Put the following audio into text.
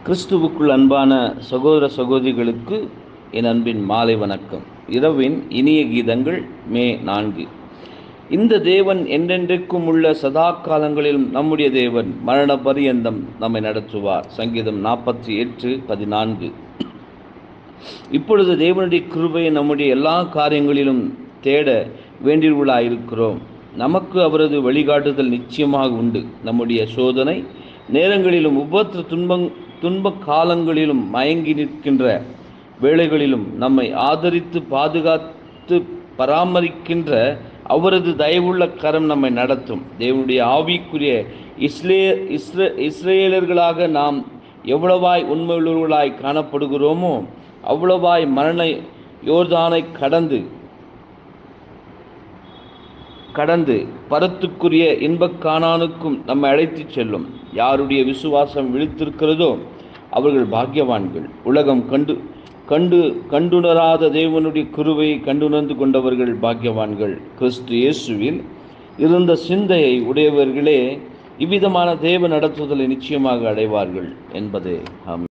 கிறிஸ்துவுக்குள் அன்பான சகோதர சகோதரிகளுக்கு என் அன்பின் மாலை வணக்கம் இரவின் இனிய கீதங்கள் மே நான்கு இந்த தேவன் என்றென்றைக்கும் உள்ள சதா காலங்களிலும் நம்முடைய தேவன் மரண பரியந்தம் நம்மை நடத்துவார் சங்கீதம் நாற்பத்தி எட்டு பதினான்கு இப்பொழுது தேவனுடைய கிருபையை நம்முடைய எல்லா காரியங்களிலும் தேட வேண்டியவர்களாயிருக்கிறோம் நமக்கு அவரது வழிகாட்டுதல் நிச்சயமாக உண்டு நம்முடைய சோதனை நேரங்களிலும் உபத்திர துன்பங் துன்ப காலங்களிலும் மயங்கி நிற்கின்ற வேளைகளிலும் நம்மை ஆதரித்து பாதுகாத்து பராமரிக்கின்ற அவரது தயவுள்ள கரம் நம்மை நடத்தும் தேவனுடைய ஆவிக்குரிய இஸ்லே இஸ்ர இஸ்ரேலர்களாக நாம் எவ்வளவாய் உண்மையுள்ளவர்களாய் காணப்படுகிறோமோ அவ்வளவாய் மரண யோர்தானை கடந்து கடந்து பரத்துக்குரிய இன்பக் காணானுக்கும் நம்மை அழைத்துச் செல்லும் யாருடைய விசுவாசம் விழித்திருக்கிறதோ அவர்கள் பாக்கியவான்கள் உலகம் கண்டு கண்டு கண்டுணராத தேவனுடைய குருவை கண்டுணர்ந்து கொண்டவர்கள் பாக்கியவான்கள் கிறிஸ்து இயேசுவில் இருந்த சிந்தையை உடையவர்களே இவ்விதமான தேவ நடத்துதலை நிச்சயமாக அடைவார்கள் என்பதே ஆம்